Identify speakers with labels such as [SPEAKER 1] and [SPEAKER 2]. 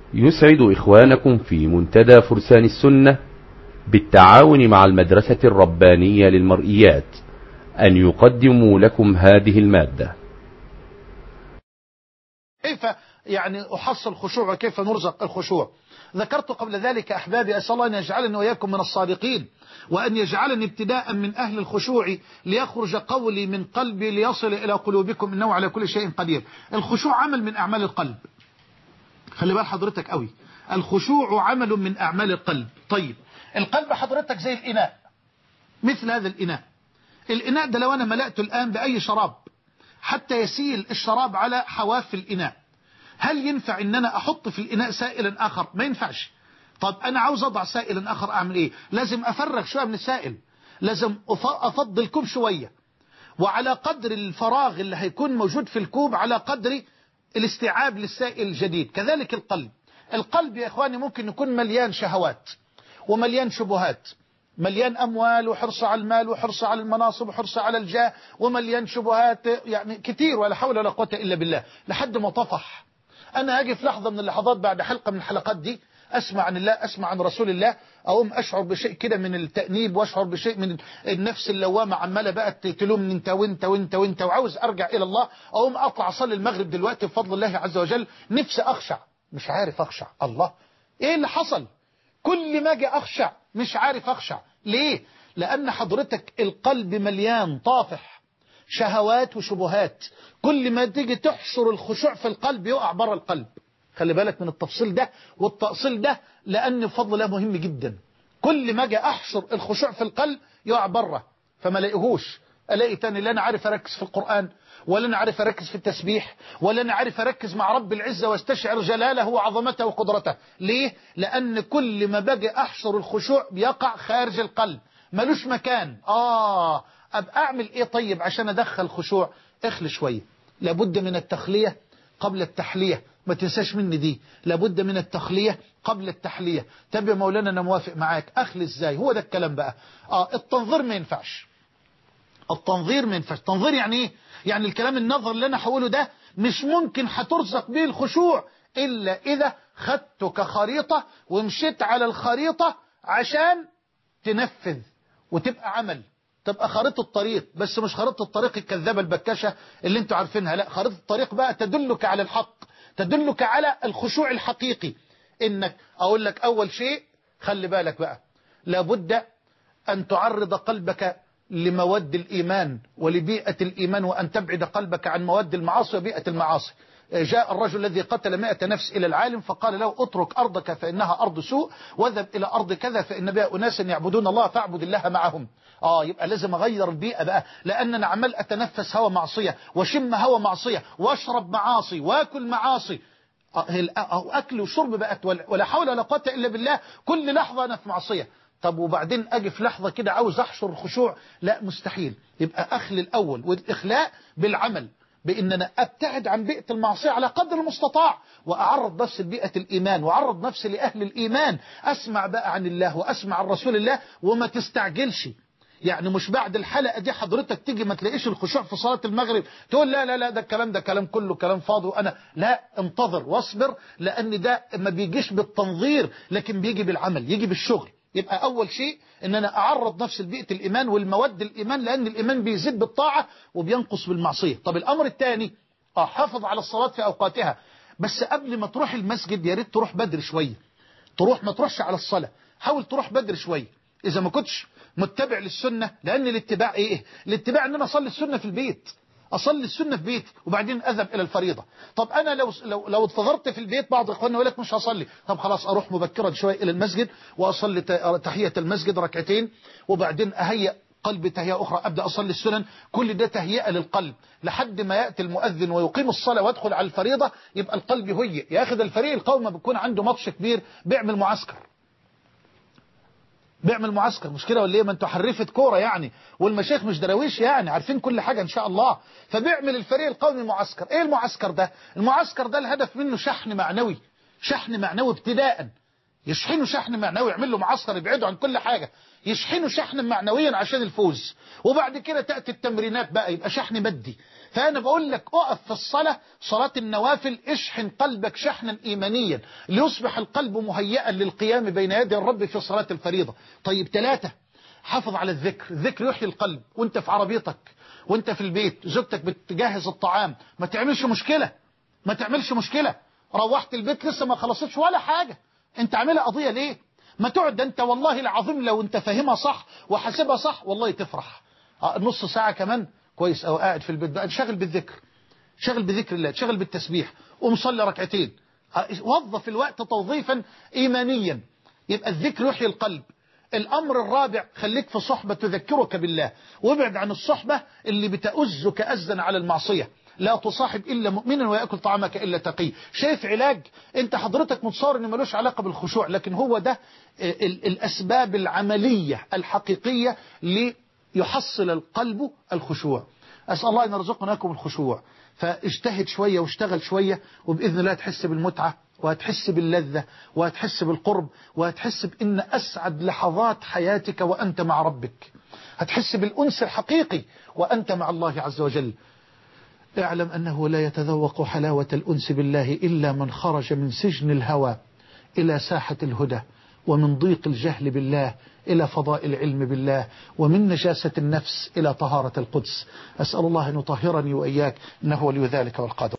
[SPEAKER 1] يسعد إخوانكم في منتدى فرسان السنة بالتعاون مع المدرسة الربانية للمرئيات أن يقدموا لكم هذه المادة
[SPEAKER 2] كيف يعني أحصل الخشوع وكيف نرزق الخشوع ذكرت قبل ذلك أحبابي أسأل الله أن يجعلني وإياكم من الصادقين وأن يجعلني ابتداء من أهل الخشوع ليخرج قولي من قلبي ليصل إلى قلوبكم إنه على كل شيء قدير الخشوع عمل من أعمال القلب خلي بال حضرتك قوي الخشوع عمل من أعمال القلب طيب القلب حضرتك زي الإناء مثل هذا الإناء الإناء ده لو أنا ملأته الآن بأي شراب حتى يسيل الشراب على حواف الإناء هل ينفع ان انا احط في الاناء سائلا اخر ما ينفعش طب انا عاوز اضع سائلا اخر اعمل ايه لازم افرغ شوية من السائل لازم افضل كوب شوية وعلى قدر الفراغ اللي هيكون موجود في الكوب على قدر الاستيعاب للسائل الجديد كذلك القلب القلب يا اخواني ممكن يكون مليان شهوات ومليان شبهات مليان أموال وحرص على المال وحرص على المناصب وحرص على الجاه ومليان شبهات يعني كتير ولا حول ولا قوة إلا بالله لحد ما طفح أنا أجي في لحظة من اللحظات بعد حلقة من الحلقات دي أسمع عن الله أسمع عن رسول الله أقوم أشعر بشيء كده من التأنيب وأشعر بشيء من النفس اللوامة عمالة بقى تلومني أنت وأنت وأنت وأنت وعاوز أرجع إلى الله أقوم أطلع أصلي المغرب دلوقتي بفضل الله عز وجل نفسي أخشع مش عارف أخشع الله إيه اللي حصل كل ما أجي أخشع مش عارف أخشع ليه لأن حضرتك القلب مليان طافح شهوات وشبهات كل ما تيجي تحشر الخشوع في القلب يقع بره القلب خلي بالك من التفصيل ده والتأصيل ده لأن فضل الله مهم جدا كل ما اجي أحشر الخشوع في القلب يقع بره فما لاقيهوش ألاقي تاني لا أنا عارف أركز في القرآن ولا أنا عارف أركز في التسبيح ولا أنا عارف أركز مع رب العزة واستشعر جلاله وعظمته وقدرته ليه؟ لأن كل ما باجي أحشر الخشوع بيقع خارج القلب ملوش مكان آه أبقى أعمل إيه طيب عشان أدخل خشوع اخلي شوية لابد من التخلية قبل التحلية ما تنساش مني دي لابد من التخلية قبل التحلية طب يا مولانا أنا موافق معاك أخلي إزاي هو ده الكلام بقى آه التنظير ما ينفعش التنظير ما ينفعش تنظير يعني إيه يعني الكلام النظر اللي أنا هقوله ده مش ممكن هترزق به الخشوع إلا إذا خدته كخريطة ومشيت على الخريطة عشان تنفذ وتبقى عمل تبقى خريطة الطريق بس مش خريطة الطريق الكذابة البكاشة اللي انتوا عارفينها لا خريطة الطريق بقى تدلك على الحق تدلك على الخشوع الحقيقي انك اقول لك اول شيء خلي بالك بقى لابد ان تعرض قلبك لمواد الإيمان ولبيئة الإيمان وأن تبعد قلبك عن مواد المعاصي وبيئة المعاصي جاء الرجل الذي قتل مائة نفس إلى العالم فقال له اترك أرضك فإنها أرض سوء واذهب إلى أرض كذا فإن بها أناس يعبدون الله فاعبد الله معهم آه يبقى لازم أغير البيئة بقى لأن أنا عمال أتنفس هوا معصية وشم هوا معصية واشرب معاصي واكل معاصي أو أكل وشرب بقت ولا حول ولا قوة إلا بالله كل لحظة أنا في معصية طب وبعدين أجي في لحظة كده عاوز أحشر الخشوع لا مستحيل يبقى أخلي الأول والإخلاء بالعمل بأن أنا أبتعد عن بيئة المعصية على قدر المستطاع وأعرض نفسي لبيئة الإيمان وأعرض نفسي لأهل الإيمان أسمع بقى عن الله وأسمع عن رسول الله وما تستعجلش يعني مش بعد الحلقة دي حضرتك تيجي ما تلاقيش الخشوع في صلاة المغرب تقول لا لا لا ده الكلام ده كلام كله كلام فاضي وأنا لا انتظر واصبر لأن ده ما بيجيش بالتنظير لكن بيجي بالعمل يجي بالشغل يبقى أول شيء أن أنا أعرض نفسي لبيئة الإيمان والمواد الإيمان لأن الإيمان بيزيد بالطاعة وبينقص بالمعصية طب الأمر الثاني أحافظ على الصلاة في أوقاتها بس قبل ما تروح المسجد يا ريت تروح بدري شوية تروح ما تروحش على الصلاة حاول تروح بدري شوية إذا ما كنتش متبع للسنة لأن الاتباع إيه الاتباع أن أنا أصلي السنة في البيت أصلي السنة في بيتي وبعدين أذهب إلى الفريضة طب أنا لو لو لو اتفضرت في البيت بعض إخواننا يقول لك مش هصلي طب خلاص أروح مبكرا شوية إلى المسجد وأصلي تحية المسجد ركعتين وبعدين أهيأ قلبي تهيئة أخرى أبدأ أصلي السنن كل ده تهيئة للقلب لحد ما يأتي المؤذن ويقيم الصلاة ويدخل على الفريضة يبقى القلب يهيئ ياخد الفريق القومي بيكون عنده ماتش كبير بيعمل معسكر بيعمل معسكر مش كده ولا ايه ما انتوا حريفه كوره يعني والمشايخ مش دراويش يعني عارفين كل حاجه ان شاء الله فبيعمل الفريق القومي معسكر ايه المعسكر ده المعسكر ده الهدف منه شحن معنوي شحن معنوي ابتداء يشحنوا شحن معنوي يعمل له معسكر يبعدوا عن كل حاجه يشحنوا شحن معنويا عشان الفوز وبعد كده تاتي التمرينات بقى يبقى شحن مادي فأنا بقول لك أقف في الصلاة صلاة النوافل اشحن قلبك شحنا إيمانيا ليصبح القلب مهيئا للقيام بين يدي الرب في صلاة الفريضة طيب ثلاثة حافظ على الذكر الذكر يحيي القلب وانت في عربيتك وانت في البيت زوجتك بتجهز الطعام ما تعملش مشكلة ما تعملش مشكلة روحت البيت لسه ما خلصتش ولا حاجة انت عاملها قضية ليه ما تقعد ده انت والله العظيم لو انت فاهمها صح وحاسبها صح والله تفرح اه نص ساعة كمان كويس او قاعد في البيت بقى شغل بالذكر شغل بذكر الله شغل بالتسبيح ومصلي ركعتين اه وظف الوقت توظيفا ايمانيا يبقى الذكر يحيي القلب الأمر الرابع خليك في صحبة تذكرك بالله وابعد عن الصحبة اللي بتأزك أزا على المعصية لا تصاحب إلا مؤمنا ويأكل طعامك إلا تقي شايف علاج انت حضرتك متصور انه ملوش علاقة بالخشوع لكن هو ده ال- الأسباب العملية الحقيقية ليحصل القلب الخشوع أسأل الله أن يرزقنا لكم الخشوع فاجتهد شوية واشتغل شوية وبإذن الله تحس بالمتعة وهتحس باللذة وهتحس بالقرب وهتحس بأن أسعد لحظات حياتك وأنت مع ربك هتحس بالأنس الحقيقي وأنت مع الله عز وجل اعلم أنه لا يتذوق حلاوة الأنس بالله إلا من خرج من سجن الهوى إلى ساحة الهدى ومن ضيق الجهل بالله إلى فضاء العلم بالله ومن نجاسة النفس إلى طهارة القدس أسأل الله أن يطهرني وإياك إنه ولي ذلك والقادر